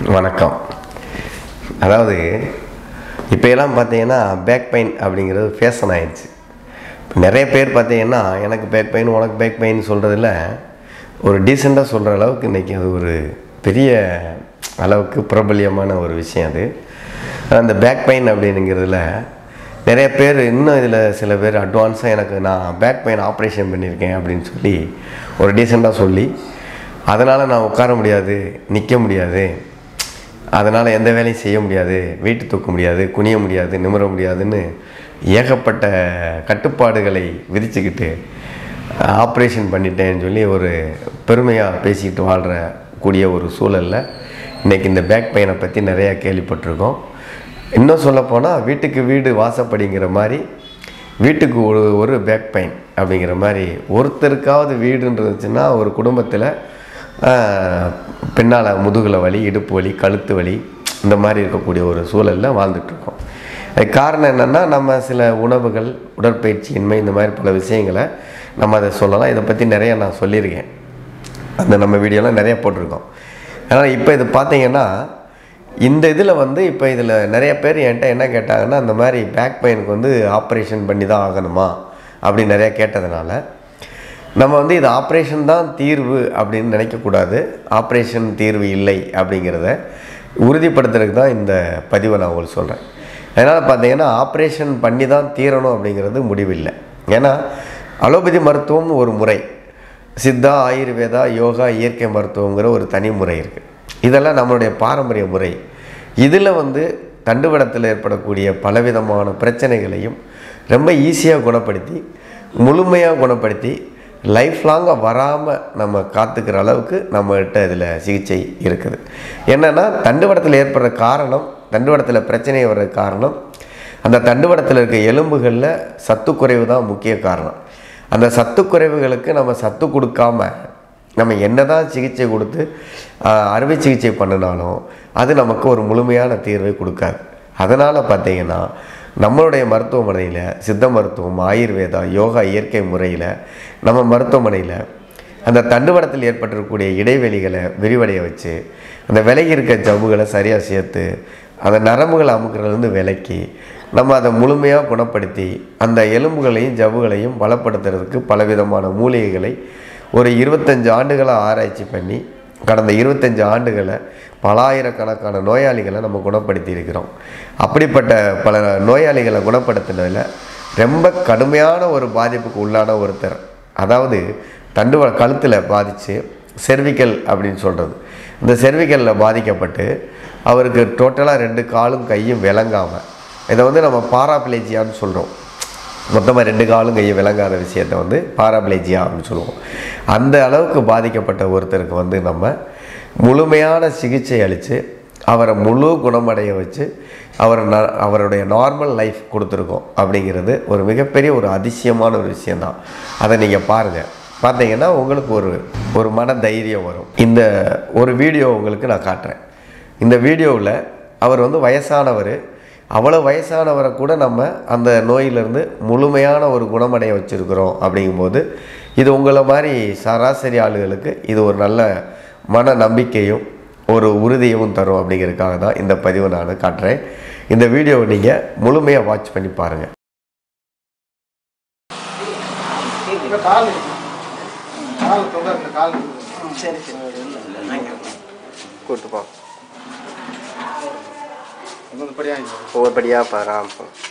வணக்கம் அதாவது இப்போ எல்லாம் பார்த்தீங்கன்னா பேக் பெயின் அப்படிங்கிறது ஃபேஷன் ஆயிடுச்சு இப்போ நிறைய பேர் பார்த்தீங்கன்னா எனக்கு பேக் பெயின் உனக்கு பேக் பெயின் சொல்கிறதுல ஒரு டீசெண்டாக சொல்கிற அளவுக்கு இன்றைக்கி அது ஒரு பெரிய அளவுக்கு பிரபல்யமான ஒரு விஷயம் அது அந்த பேக் பெயின் அப்படிங்கிறதுல நிறைய பேர் இன்னும் இதில் சில பேர் அட்வான்ஸாக எனக்கு நான் பேக் பெயின் ஆப்ரேஷன் பண்ணியிருக்கேன் அப்படின்னு சொல்லி ஒரு டீசெண்டாக சொல்லி அதனால் நான் உட்கார முடியாது நிற்க முடியாது அதனால் எந்த வேலையும் செய்ய முடியாது வெயிட்டு தூக்க முடியாது குனிய முடியாது நிமிர முடியாதுன்னு ஏகப்பட்ட கட்டுப்பாடுகளை விதிச்சுக்கிட்டு ஆப்ரேஷன் பண்ணிட்டேன்னு சொல்லி ஒரு பெருமையாக பேசிக்கிட்டு வாழ்கிற கூடிய ஒரு சூழலில் இன்றைக்கி இந்த பேக் பெயினை பற்றி நிறையா கேள்விப்பட்டிருக்கோம் இன்னும் சொல்லப்போனால் வீட்டுக்கு வீடு வாசப்படிங்கிற மாதிரி வீட்டுக்கு ஒரு ஒரு பேக் பெயின் அப்படிங்கிற மாதிரி ஒருத்தருக்காவது வீடுன்னு இருந்துச்சுன்னா ஒரு குடும்பத்தில் பின்னால் முதுகில் வலி இடுப்பு வலி கழுத்து வலி இந்த மாதிரி இருக்கக்கூடிய ஒரு சூழலில் வாழ்ந்துட்டுருக்கோம் அதுக்கு காரணம் என்னென்னா நம்ம சில உணவுகள் உடற்பயிற்சியின்மை இந்த மாதிரி பல விஷயங்களை நம்ம அதை சொல்லலாம் இதை பற்றி நிறைய நான் சொல்லியிருக்கேன் அந்த நம்ம வீடியோலாம் நிறைய போட்டிருக்கோம் அதனால் இப்போ இது பார்த்தீங்கன்னா இந்த இதில் வந்து இப்போ இதில் நிறைய பேர் என்கிட்ட என்ன கேட்டாங்கன்னா அந்த மாதிரி பேக் பெயினுக்கு வந்து ஆப்ரேஷன் பண்ணி தான் ஆகணுமா அப்படின்னு நிறையா கேட்டதுனால நம்ம வந்து இது ஆப்ரேஷன் தான் தீர்வு அப்படின்னு நினைக்கக்கூடாது ஆப்ரேஷன் தீர்வு இல்லை அப்படிங்கிறத உறுதிப்படுத்துறதுக்கு தான் இந்த பதிவை நான் உங்களுக்கு சொல்கிறேன் அதனால் பார்த்தீங்கன்னா ஆப்ரேஷன் பண்ணி தான் தீரணும் அப்படிங்கிறது முடிவில்லை ஏன்னா அலோபதி மருத்துவம் ஒரு முறை சித்தா ஆயுர்வேதா யோகா இயற்கை மருத்துவங்கிற ஒரு தனி முறை இருக்குது இதெல்லாம் நம்மளுடைய பாரம்பரிய முறை இதில் வந்து தண்டுவடத்தில் ஏற்படக்கூடிய பலவிதமான பிரச்சனைகளையும் ரொம்ப ஈஸியாக குணப்படுத்தி முழுமையாக குணப்படுத்தி லைஃப் லாங்காக வராமல் நம்ம காத்துக்கிற அளவுக்கு நம்மகிட்ட இதில் சிகிச்சை இருக்குது என்னென்னா தண்டுவடத்தில் ஏற்படுற காரணம் தண்டுவடத்தில் பிரச்சனை வர்ற காரணம் அந்த தண்டுவடத்தில் இருக்க எலும்புகளில் சத்துக்குறைவு தான் முக்கிய காரணம் அந்த சத்துக்குறைவுகளுக்கு நம்ம சத்து கொடுக்காம நம்ம என்ன தான் சிகிச்சை கொடுத்து அறுவை சிகிச்சை பண்ணினாலும் அது நமக்கு ஒரு முழுமையான தீர்வை கொடுக்காது அதனால் பார்த்தீங்கன்னா நம்மளுடைய மருத்துவமனையில் சித்த மருத்துவம் ஆயுர்வேதா யோகா இயற்கை முறையில் நம்ம மருத்துவமனையில் அந்த தண்டுவடத்தில் ஏற்பட்டிருக்கக்கூடிய இடைவெளிகளை விரிவடைய வச்சு அந்த விலகி இருக்க ஜவ்வுகளை சரியாக சேர்த்து அந்த நரம்புகளை அமுக்கிறதுலேருந்து விலக்கி நம்ம அதை முழுமையாக குணப்படுத்தி அந்த எலும்புகளையும் ஜவ்வுகளையும் பலப்படுத்துறதுக்கு பலவிதமான மூலிகைகளை ஒரு இருபத்தஞ்சு ஆண்டுகளாக ஆராய்ச்சி பண்ணி கடந்த இருபத்தஞ்சு ஆண்டுகளை பல ஆயிரக்கணக்கான நோயாளிகளை நம்ம குணப்படுத்தி இருக்கிறோம் அப்படிப்பட்ட பல நோயாளிகளை குணப்படுத்தினதில் ரொம்ப கடுமையான ஒரு பாதிப்புக்கு உள்ளான ஒருத்தர் அதாவது தண்டு கழுத்தில் பாதித்து செர்விக்கல் அப்படின்னு சொல்கிறது இந்த செர்விக்கலில் பாதிக்கப்பட்டு அவருக்கு டோட்டலாக ரெண்டு காலும் கையும் விளங்காமல் இதை வந்து நம்ம பாராப்ளேஜியான்னு சொல்கிறோம் மொத்தமாக ரெண்டு காலும் கையை விளங்காத விஷயத்த வந்து பாராப்ளேஜியா அப்படின்னு சொல்லுவோம் அந்த அளவுக்கு பாதிக்கப்பட்ட ஒருத்தருக்கு வந்து நம்ம முழுமையான சிகிச்சை அளித்து அவரை முழு குணமடைய வச்சு அவரை ந அவருடைய நார்மல் லைஃப் கொடுத்துருக்கோம் அப்படிங்கிறது ஒரு மிகப்பெரிய ஒரு அதிசயமான ஒரு விஷயந்தான் அதை நீங்கள் பாருங்கள் பார்த்தீங்கன்னா உங்களுக்கு ஒரு ஒரு மன தைரியம் வரும் இந்த ஒரு வீடியோ உங்களுக்கு நான் காட்டுறேன் இந்த வீடியோவில் அவர் வந்து வயசானவர் அவ்வளோ வயசானவரை கூட நம்ம அந்த நோயிலிருந்து முழுமையான ஒரு குணமடைய வச்சுருக்கிறோம் அப்படிங்கும்போது இது உங்களை மாதிரி சராசரி ஆளுகளுக்கு இது ஒரு நல்ல மன நம்பிக்கையும் ஒரு உறுதியும் தரும் அப்படிங்கிறதுக்காக தான் இந்த பதிவை நான் காட்டுறேன் இந்த வீடியோவை நீங்கள் முழுமையாக வாட்ச் பண்ணி பாருங்கள் இந்த கால் கால் தொங்க இந்த கால் சரி சரி கூட்டு போ இன்னொரு படியாக ஒவ்வொருபடியாக பாராம்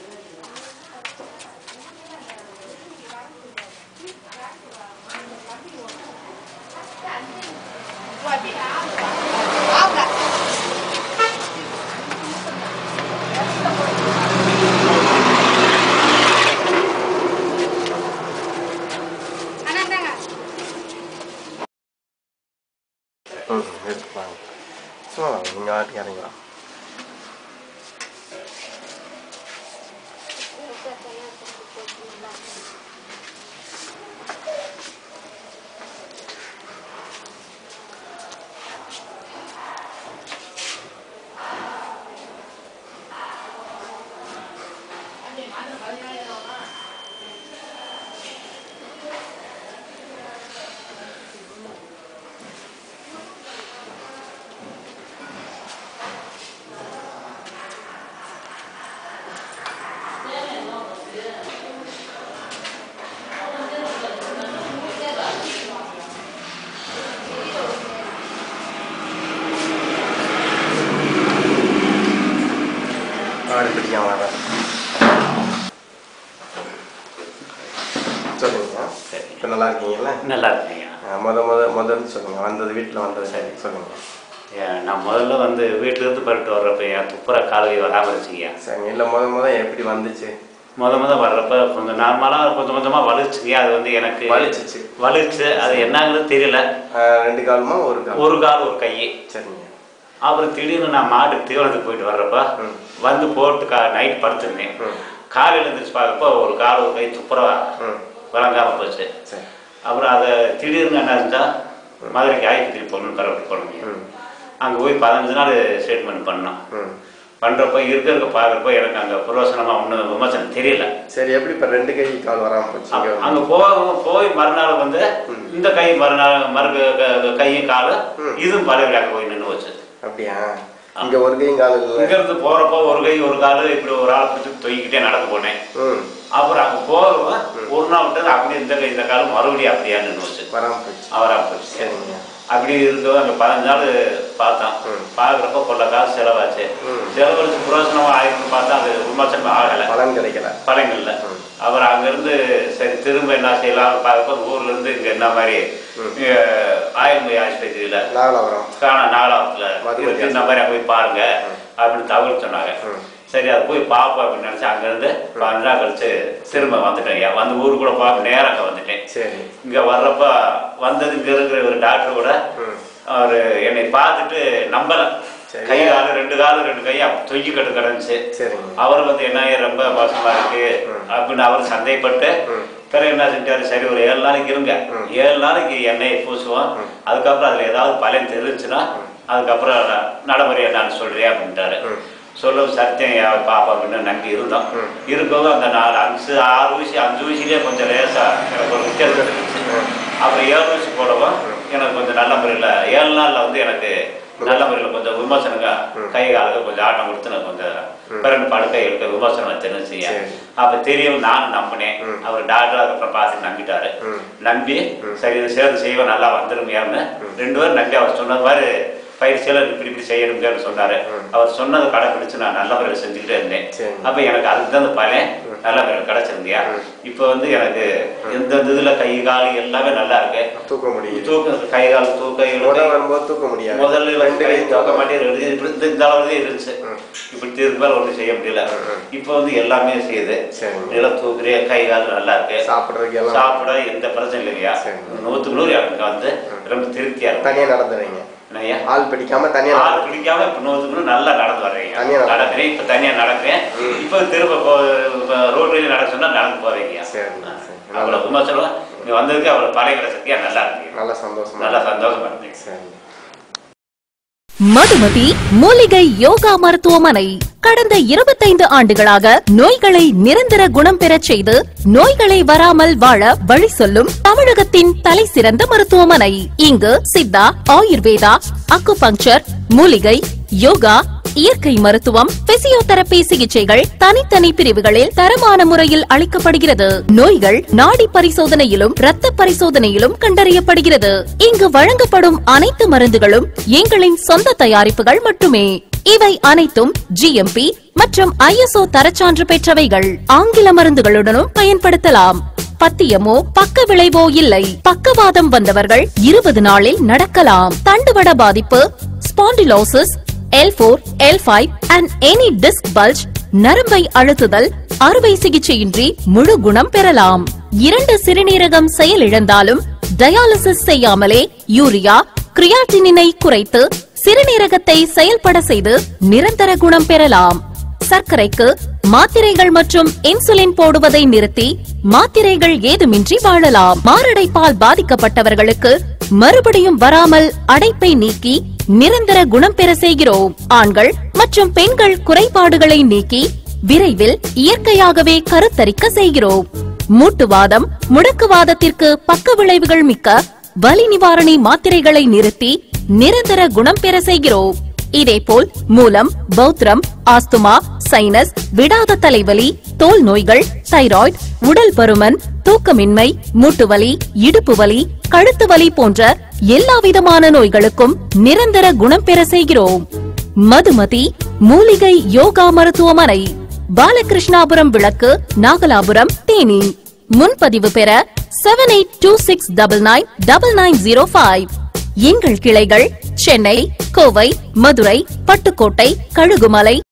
ம் எடுத்துக்கலாம் சும்மா நீங்கள் வாட்டி இறங்கலாம் நல்லா இருக்கீங்களா நல்லா இருக்கீங்க ஆ, முத முத முதல்ல சொல்லுங்க வந்தது வீட்டில் வந்தது சரி சொல்லுங்க ஏன், நான் முதல்ல வந்து வீட்டிலேருந்து பரட்டு வர்றப்ப என் துப்புர காலவி வராமல் இருந்துச்சுங்க சரிங்க இல்லை முத முத எப்படி வந்துச்சு முத முத வர்றப்ப கொஞ்சம் நார்மலாக கொஞ்சம் கொஞ்சமாக வலிச்சுங்க அது வந்து எனக்கு வலிச்சிச்சு. வலிச்சு அது என்னங்கிறது தெரியல ஆ, ரெண்டு காலமா ஒரு கால் ஒரு கால் ஒரு கை சரிங்க அப்புறம் திடீர்னு நான் மாட்டுக்கு தீவனத்துக்கு போயிட்டு வர்றப்ப ம். வந்து போட்டு கா நைட் படுத்திருந்தேன் ம். காலையில் எழுந்திரிச்சு பார்க்கப்போ ஒரு கால் ஒரு கை துப்புரவா ம் விளங்காம போச்சு சரி அப்புறம் அதை திடீர்னு என்ன இருந்தா மதுரைக்கு ஆயுதத்துக்கு போகணும்னு பரவாயில்ல போனோம் ம் அங்கே போய் பதினஞ்சு நாள் ஸ்டேட்மெண்ட் பண்ணோம் ம் பண்ணுறப்ப இருக்க இருக்க பார்க்குறப்ப எனக்கு அங்கே புரோசனமாக ஒன்றும் விமர்சனம் தெரியல சரி எப்படி இப்போ ரெண்டு கை கால் வராமல் போச்சு இங்க வந்து? அங்கே போக போய் மறுநாள் வந்து இந்த கை மறுநாள் மறு க- க- கையும் காலும் ம். இதுவும் பழைய போய் நின்று வச்சு அப்படியா இங்க ஒரு கையும் கால் இல்லை இங்கேருந்து போகிறப்போ ஒரு கை ஒரு கால் இப்படி ஒரு ஆள் பிடிச்சி தொய்கிட்டே நடந்து போனேன் ம் அப்புறம் அங்கே போகிறவன் ஒரு நாள் விட்டு அப்படியே இந்த கை இந்த காலம் மறுபடியும் அப்படியே நின்று வச்சு வராமல் போச்சு அவரா போச்சு சரிங்க அப்படி இருக்கவும் அங்கே பதினஞ்சு நாள் பார்த்தோம் ம். பார்க்குறப்ப கொள்ள காசு செலவாச்சு ம். செலவழிச்சு புரோசனமாக ஆயிருக்குன்னு பார்த்தா அது விமர்சனம் ஆகலை பலன் கிடைக்கல பழங்கள்ல ம். அவர் அங்கேருந்து சரி திரும்ப என்ன செய்யலாம் பார்க்கும்போது ஊர்ல இருந்து இங்கே என்ன மாதிரி இங்க ஆயுர்வேத ஆஸ்பத்திரியில் நாகலாபுரம் காண நாகலாபுரத்தில் மதுரை இருக்கு இந்த மாதிரி அங்கே போய் பாருங்க அப்படின்னு தகவல் சொன்னாங்க ம். சரி அது போய் பார்ப்போம் அப்படின்னு நினச்சி அங்கேருந்து பதினஞ்சு நாள் கழிச்சு திரும்ப வந்துட்டேன் ஐயா வந்து ஊரு கூட பார்க்க நேரம் அங்கே வந்துட்டேன் சரி இங்கே வர்றப்ப வந்தது இங்கே இருக்கிற ஒரு டாக்டர் கூட ம் அவர் என்னை பார்த்துட்டு நம்பலை சரி. கை காலு ரெண்டு காலு ரெண்டு கையும் அப்படி தொங்கி கட்டு கிடந்துச்சு சரிங்க அவர் வந்து என்ன ரொம்ப மோசமா இருக்கு ம். அப்படின்னு அவர் சந்தேகப்பட்டு ம். பிறகு என்ன செஞ்சாரு சரி ஒரு ஏழு நாளைக்கு இருங்க ம். ஏழு நாளைக்கு எண்ணெயை பூசுவோம் அதுக்கப்புறம் அதுல ஏதாவது பலன் தெரிஞ்சுன்னா அதுக்கப்புறம் ந- நடைமுறை என்னன்னு சொல்றியா அப்படின்ட்டாரு ம். சொல்லவும் சத்தியம் யா பாப்பா அப்படின்னு நம்பி இருந்தோம் ம். இருக்கவும் அந்த நாலு அஞ்சு ஆறு ஊசி அஞ்சு ஊசிலேயே கொஞ்சம் லேசா எனக்கு ஒரு வித்தியாசம் இருந்துச்சு ம். அப்புறம் ஏழு ஊசி போடவும் எனக்கு கொஞ்சம் நல்ல முறையில் ஏழு நாள்ல வந்து எனக்கு நல்ல முறையில் கொஞ்சம் விமர்சனங்க கை காலுக்கு கொஞ்சம் ஆட்டம் கொடுத்து நான் கொஞ்சம் பிறகு படுக்கை எடுக்க விமர்சனம் தெரிஞ்சுங்க சரி. அப்ப தெரியும் நான் நம்பினேன் ம். அவர் டாக்டர் அதுக்கப்புறம் பார்த்து நம்பிட்டாரு ம். நம்பி சரி இது சேர்ந்து செய்வோம் நல்லா வந்துருமையான்னு ரெண்டு பேரும் நம்பி அவர் சொன்னது மாதிரி பயிற்சியெல்லாம் இப்படி இப்படி செய்யணுங்கன்னு சொன்னாரு அவர் சொன்னதை கடைப்பிடிச்சு நான் நல்ல முறையில் செஞ்சுக்கிட்டே இருந்தேன் சரி. அப்ப எனக்கு அதுக்கு தான் பலன் நல்ல முறையில் கிடைச்சிருந்தியா இப்போ வந்து எனக்கு எந்த இதுல கை கால் எல்லாமே நல்லா இருக்கு தூக்க முடியுது தூக்க கை கால் தூக்க முத இழுக்க வரும்போது தூக்க முடியாது முதல்ல ரெண்டு கை கையும் தூக்க மாட்டே இருந்து இப்படி இந்த இந்த அளவுலயே இருந்துச்சு இப்படி திருப்பி மேல ஒன்றும் செய்ய முடியல இப்போ வந்து எல்லாமே செய்யுது சரிங்க. நல்லா தூக்குறே கை கால் நல்லா இருக்கு சாப்பிட்றதுக்கு எல்லாம் சாப்பிட எந்த பிரச்சனை இல்லையா சரி. நூத்துக்கு நூறு எனக்கு வந்து ரொம்ப திருப்தியா இருக்கு தனியா நடந்துறீங்க என்னய்யா ஆள் பிடிக்காம தனியா ஆள் பிடிக்காம இப்ப நூத்துக்கு நூறு நல்லா நடந்து வர்றீங்க தனியா நடந்து. நடக்கிறேன் இப்ப தனியா நடக்கிறேன் இப்ப திரும்ப ரோட்ல நடக்க சொன்னா நடந்து போவீங்க சரி, சரி. அவ்வளவு விமர்சனம் நீ வந்ததுக்கு அவ்வளவு பழைய கிடைச்சதுக்கே நல்லா இருக்கு நல்ல சந்தோஷமா நல்லா சந்தோஷமா இருந்தீங்க சரி மதுமதி மூலிகை யோகா மருத்துவமனை கடந்த இருபத்தைந்து ஆண்டுகளாக நோய்களை நிரந்தர குணம் பெறச் செய்து நோய்களை வராமல் வாழ வழி சொல்லும் தமிழகத்தின் தலை சிறந்த மருத்துவமனை இங்கு சித்தா ஆயுர்வேதா அக்குபங்சர் மூலிகை யோகா இயற்கை மருத்துவம் பிசியோதெரபி சிகிச்சைகள் தனித்தனி பிரிவுகளில் தரமான முறையில் அளிக்கப்படுகிறது நோய்கள் நாடி பரிசோதனையிலும் இரத்த பரிசோதனையிலும் கண்டறியப்படுகிறது இங்கு வழங்கப்படும் அனைத்து மருந்துகளும் எங்களின் சொந்த தயாரிப்புகள் மட்டுமே இவை அனைத்தும் ஜிஎம்பி மற்றும் ஐஎஸ்ஓ தரச்சான்று பெற்றவைகள் ஆங்கில மருந்துகளுடனும் பயன்படுத்தலாம் பத்தியமோ பக்க விளைவோ இல்லை பக்கவாதம் வந்தவர்கள் இருபது நாளில் நடக்கலாம் தண்டுவட பாதிப்பு spondylosis L four L five and any disc bulge நரம்பை அழுத்துதல் அறுவை சிகிச்சையின்றி முழு குணம் பெறலாம் இரண்டு சிறுநீரகம் செயலிழந்தாலும் டயாலிசிஸ் செய்யாமலே யூரியா கிரியாட்டினினை குறைத்து சிறுநீரகத்தை செயல்பட செய்து நிரந்தர குணம் பெறலாம் சர்க்கரைக்கு மாத்திரைகள் மற்றும் இன்சுலின் போடுவதை நிறுத்தி மாத்திரைகள் ஏதுமின்றி வாழலாம் மாரடைப்பால் பாதிக்கப்பட்டவர்களுக்கு மறுபடியும் வராமல் அடைப்பை நீக்கி நிரந்தர குணம் பெற செய்கிறோம் ஆண்கள் மற்றும் பெண்கள் குறைபாடுகளை நீக்கி விரைவில் இயற்கையாகவே கருத்தரிக்க செய்கிறோம் மூட்டுவாதம் முடக்குவாதத்திற்கு பக்க விளைவுகள் மிக்க வலி நிவாரணி மாத்திரைகளை நிறுத்தி நிரந்தர குணம் பெற செய்கிறோம் இதேபோல் மூலம் பௌத்திரம் ஆஸ்துமா சைனஸ் விடாத தலைவலி தோல் நோய்கள் தைராய்டு உடல் பருமன் தூக்கமின்மை மூட்டுவலி இடுப்பு வலி கழுத்து வலி போன்ற எல்லா விதமான நோய்களுக்கும் நிரந்தர குணம் பெற செய்கிறோம் மதுமதி மூலிகை யோகா மருத்துவமனை பாலகிருஷ்ணாபுரம் விளக்கு நாகலாபுரம் தேனி முன்பதிவு பெற seven eight two six double nine double nine zero five எங்கள் கிளைகள் சென்னை கோவை மதுரை பட்டுக்கோட்டை கழுகுமலை